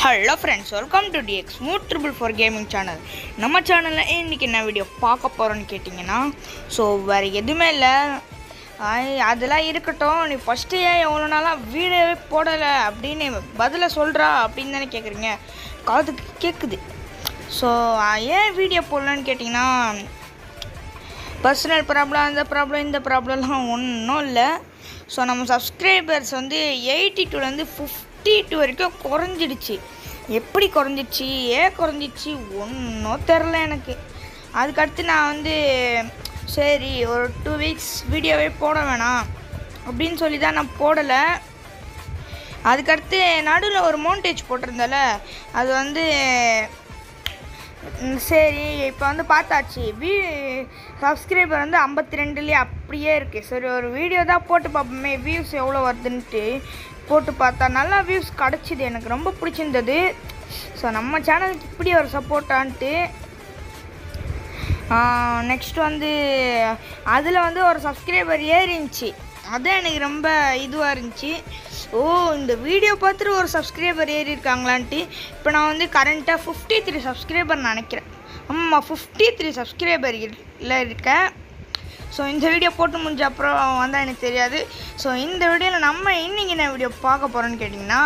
Hello friends welcome to DX mood triple four gaming channel நம்ம சேனலில் இன்றைக்கி என்ன வீடியோ பார்க்க போகிறோன்னு கேட்டிங்கன்னா ஸோ வேறு எதுவுமே இல்லை ஐ- அதெல்லாம் இருக்கட்டும் நீ ஃபஸ்ட்டு ஏன் எவ்வளோ நாளாக வீடியோவே போடலை அப்படின்னு பதிலை சொல்கிறா அப்படின்னு தானே கேட்குறீங்க காதுக்கு கேட்குது ஸோ ஏன் வீடியோ போடலன்னு கேட்டிங்கன்னா பர்சனல் ப்ராப்ளம் அந்த ப்ராப்ளம் இந்த ப்ராப்ளம்லாம் ஒன்றும் இல்லை ஸோ நம்ம சப்ஸ்கிரைபர்ஸ் வந்து எயிட்டி டூலேருந்து ஃபிஃப்டி டூ வரைக்கும் குறைஞ்சிடுச்சு எப்படி குறைஞ்சிடுச்சு ஏன் குறைஞ்சிடுச்சு ஒன்றும் தெரில எனக்கு அதுக்கடுத்து நான் வந்து சரி ஒரு டூ வீக்ஸ் வீடியோவே போட வேணாம் அப்படின்னு சொல்லி தான் நான் போடலை அதுக்கடுத்து நடுவில் ஒரு மோண்டேஜ் போட்டிருந்தல அது வந்து ம், சரி இப்போ வந்து பார்த்தாச்சு வி சப்ஸ்கிரைபர் வந்து ஐம்பத்தி ரெண்டுலேயே அப்படியே இருக்குது சரி ஒரு வீடியோ தான் போட்டு பார்ப்போமே வியூஸ் எவ்வளோ வருதுன்ட்டு போட்டு பார்த்தா நல்லா வியூஸ் கிடச்சிது எனக்கு ரொம்ப பிடிச்சிருந்தது ஸோ நம்ம சேனலுக்கு இப்படி ஒரு சப்போர்ட்டான்ட்டு நெக்ஸ்ட் வந்து அதில் வந்து ஒரு சப்ஸ்கிரைபர் ஏறிச்சு அது எனக்கு ரொம்ப இதுவாக இருந்துச்சு ஓ இந்த வீடியோ பார்த்துட்டு ஒரு சப்ஸ்கிரைபர் ஏறி இருக்காங்களான்ட்டு இப்போ நான் வந்து கரண்ட்டாக ஃபிஃப்டி த்ரீ சப்ஸ்கிரைபர் நினைக்கிறேன் ஆமாம் ஃபிஃப்டி த்ரீ சப்ஸ்கிரைபர் இல்லை இருக்கேன் ஸோ இந்த வீடியோ போட்டு முடிஞ்ச அப்புறம் வந்தால் எனக்கு தெரியாது ஸோ இந்த வீடியோவில் நம்ம இன்னைக்கு என்ன வீடியோ பார்க்க போகிறோன்னு கேட்டிங்கன்னா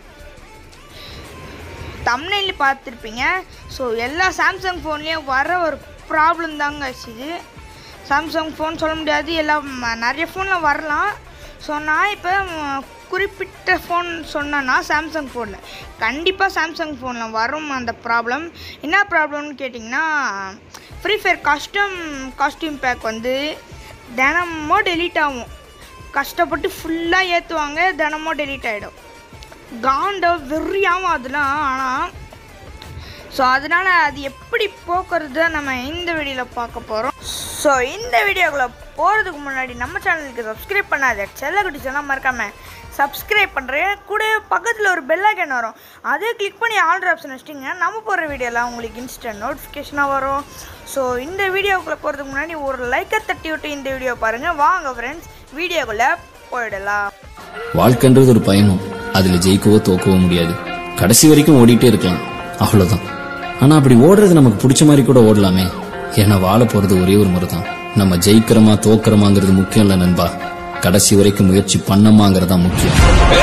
தம்னையில் பார்த்துருப்பீங்க ஸோ எல்லா சாம்சங் ஃபோன்லேயும் வர ஒரு ப்ராப்ளம் தாங்க இது சாம்சங் ஃபோன் சொல்ல முடியாது எல்லாம் ம- நிறைய ஃபோனில் வரலாம் ஸோ நான் இப்போ ம், குறிப்பிட்ட ஃபோன் சொன்னேன்னா சாம்சங் ஃபோனில் கண்டிப்பாக சாம்சங் ஃபோனில் வரும் அந்த ப்ராப்ளம் என்ன ப்ராப்ளம்னு கேட்டிங்கன்னா Free Fire custom costume bag வந்து தினமும் டெலீட் ஆகும் கஷ்டப்பட்டு ஃபுல்லாக ஏற்றுவாங்க தினமும் டெலீட் ஆகிடும் காண்ட வெறியாகும் அதெல்லாம் ஆனால் ஸோ அதனால் அது எப்படி போக்குறது நம்ம இந்த வீடியோவில் பார்க்க போகிறோம் ஸோ இந்த வீடியோக்குள்ளே போகிறதுக்கு முன்னாடி நம்ம சேனலுக்கு சப்ஸ்கிரைப் பண்ணாத செல்லக்குட்டி சொன்னால் மறக்காமல் சப்ஸ்கிரைப் பண்ணுறேன் கூட பக்கத்தில் ஒரு பெல் ஐக்கன் வரும் அதே கிளிக் பண்ணி ஆல்டர் ஆப்ஷன் வச்சிட்டிங்கன்னா நம்ம போடுற வீடியோலாம் உங்களுக்கு இன்ஸ்டன்ட் நோட்டிஃபிகேஷனாக வரும் ஸோ இந்த வீடியோக்குள்ளே போகிறதுக்கு முன்னாடி ஒரு லைக்கை தட்டி விட்டு இந்த வீடியோ பாருங்கள் வாங்க ஃப்ரெண்ட்ஸ் வீடியோக்குள்ளே போயிடலாம் வாழ்க்கைன்றது ஒரு பயணம் அதுல ஜெயிக்கவோ தோக்கவோ முடியாது கடைசி வரைக்கும் ஓடிட்டே இருக்கலாம் அவ்வளவுதான் ஆனா அப்படி ஓடுறது நமக்கு பிடிச்ச மாதிரி கூட ஓடலாமே ஏன்னா வாழ போறது ஒரே ஒரு முறை தான் நம்ம ஜெயிக்கிறோமா தோக்கிறோமாங்கிறது முக்கியம் இல்ல நண்பா கடைசி வரைக்கும் முயற்சி பண்ணமாங்கிறது தான் முக்கியம்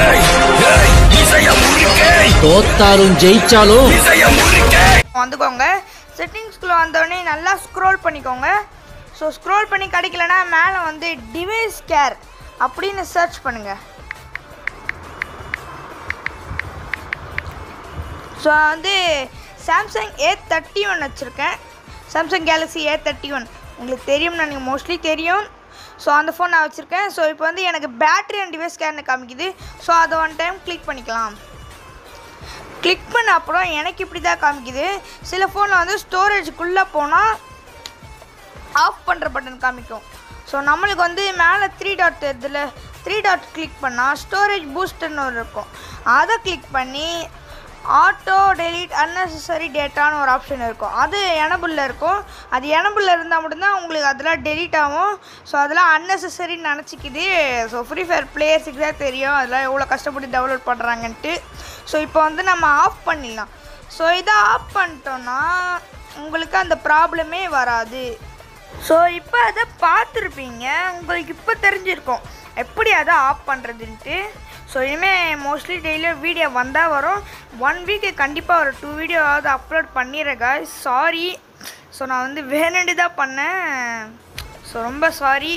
தோத்தாலும் ஜெயிச்சாலும் வந்துக்கோங்க செட்டிங்ஸ்குள்ளே வந்தோடனே நல்லா ஸ்க்ரோல் பண்ணிக்கோங்க ஸோ ஸ்க்ரோல் பண்ணி கிடைக்கலனா மேலே வந்து டிவைஸ் கேர் அப்படின்னு சர்ச் பண்ணுங்கள் ஸோ வந்து சாம்சங் ஏ தேர்ட்டி ஒன் வச்சுருக்கேன் Samsung Galaxy A thirty one உங்களுக்கு தெரியும் எனக்கு மோஸ்ட்லி தெரியும் ஸோ அந்த ஃபோன் நான் வச்சுருக்கேன் ஸோ இப்போ வந்து எனக்கு பேட்டரி அண்ட் டிவைஸ் கேர்னு காமிக்குது ஸோ அதை ஒன் டைம் கிளிக் பண்ணிக்கலாம் கிளிக் பண்ண அப்புறம் எனக்கு இப்படி தான் காமிக்குது சில ஃபோனில் வந்து ஸ்டோரேஜுக்குள்ளே போனால் ஆஃப் பண்ணுற பட்டன் காமிக்கும் ஸோ நம்மளுக்கு வந்து மேலே த்ரீ டாட் தெரியுதுல த்ரீ டாட் கிளிக் பண்ணால் ஸ்டோரேஜ் பூஸ்டர்னு ஒரு இருக்கும் அதை கிளிக் பண்ணி ஆட்டோ டெலீட் unnecessary டேட்டான்னு ஒரு ஆப்ஷன் இருக்கும் அது எனபிளில் இருக்கும் அது எனபிளில் இருந்தால் மட்டும்தான் உங்களுக்கு அதெல்லாம் டெலீட் ஆகும் ஸோ அதெல்லாம் unnecessary-ன்னு நினச்சிக்குது ஸோ ஃப்ரீ ஃபயர் பிளேயர்ஸுக்கு தான் தெரியும் அதெல்லாம் எவ்வளோ கஷ்டப்பட்டு டெவலப் பண்ணுறாங்கன்ட்டு ஸோ இப்போ வந்து நம்ம ஆஃப் பண்ணிடலாம் ஸோ இதை ஆஃப் பண்ணிட்டோன்னா உங்களுக்கு அந்த ப்ராப்ளமே வராது ஸோ இப்போ அதை பார்த்துருப்பீங்க உங்களுக்கு இப்போ தெரிஞ்சிருக்கும் எப்படி அதை ஆஃப் பண்ணுறதுன்ட்டு ஸோ இனிமேல் மோஸ்ட்லி டெய்லியும் வீடியோ வந்தால் வரும் ஒன் வீக்கு கண்டிப்பாக ஒரு டூ வீடியோவாவது அப்லோட் பண்ணிடுறேன் சாரி ஸோ நான் வந்து வேணுண்டு தான் பண்ணேன் ஸோ ரொம்ப சாரி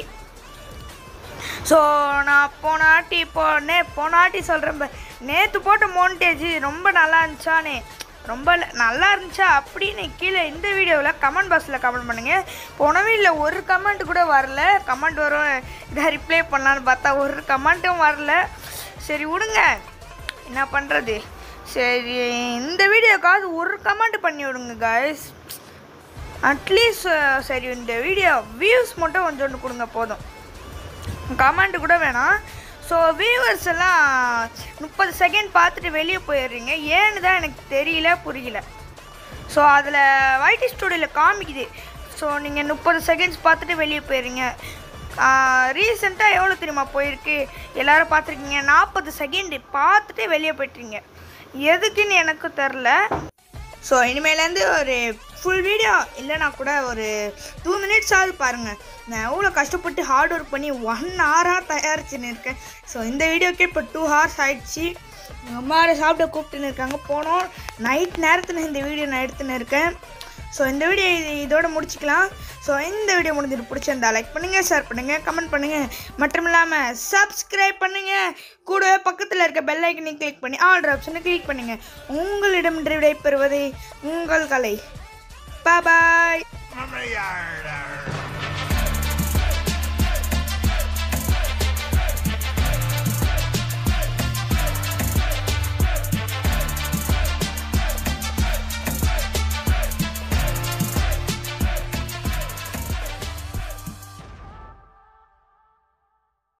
ஸோ நான் போன ஆட்டி இப்போ நே போன ஆட்டி சொல்கிறேன் நேற்று போட்ட மோன்டேஜ் ரொம்ப நல்லா இருந்துச்சானே ரொம்ப ல- நல்லா இருந்துச்சா அப்படின்னு கீழே இந்த வீடியோவில் கமெண்ட் பாக்ஸில் கமெண்ட் பண்ணுங்கள் போனவே இல்லை ஒரு கமெண்ட் கூட வரல கமெண்ட் வரும் இதை ரிப்ளை பண்ணலான்னு பார்த்தா ஒரு கமெண்ட்டும் வரல சரி விடுங்க என்ன பண்ணுறது சரி இந்த வீடியோக்காவது ஒரு கமெண்ட் பண்ணி விடுங்க காய்ஸ் அட்லீஸ்ட் சரி இந்த வீடியோ வியூஸ் மட்டும் கொஞ்சோண்டு கொடுங்க போதும் கமெண்ட் கூட வேணாம் ஸோ வியூவர்ஸ் எல்லாம் முப்பது செகண்ட் பார்த்துட்டு வெளியே போயிடுறீங்க ஏன்னு தான் எனக்கு தெரியல புரியல ஸோ அதில் வைடி ஸ்டூடியோவில் காமிக்குது ஸோ நீங்கள் முப்பது செகண்ட்ஸ் பார்த்துட்டு வெளியே போயிடுறீங்க ரீசெண்டாக எவ்வளோ தெரியுமா போயிருக்கு எல்லாரும் பார்த்துருக்கீங்க நாற்பது செகண்ட் பார்த்துட்டு வெளியே போயிட்டுருங்க எதுக்குன்னு எனக்கு தெரில ஸோ இனிமேலேருந்து ஒரு ஃபுல் வீடியோ இல்லைனா கூட ஒரு டூ மினிட்ஸ் ஆகுது பாருங்கள் நான் எவ்வளோ கஷ்டப்பட்டு ஹார்ட் ஒர்க் பண்ணி ஒன் ஹவராக தயாரிச்சுன்னு இருக்கேன் ஸோ இந்த வீடியோக்கே இப்போ டூ ஹவர்ஸ் ஆயிடுச்சு எங்கள் அம்மா வேறு சாப்பிட கூப்பிட்டுன்னு இருக்காங்க போனோம் நைட் நேரத்தில் இந்த வீடியோ நான் எடுத்துன்னு இருக்கேன் ஸோ இந்த வீடியோ இது இதோட முடிச்சுக்கலாம் ஸோ இந்த வீடியோ முடிஞ்சிட்டு பிடிச்சிருந்தா லைக் பண்ணுங்கள் ஷேர் பண்ணுங்கள் கமெண்ட் பண்ணுங்கள் மற்றும் இல்லாமல் சப்ஸ்கிரைப் பண்ணுங்கள் கூடவே பக்கத்தில் இருக்க பெல் ஐக்கனை கிளிக் பண்ணி ஆல் ஆப்ஷனை கிளிக் பண்ணுங்கள் உங்களிடம் விடைபெறுவது உங்கள் கலை பாய் Mama Yarda.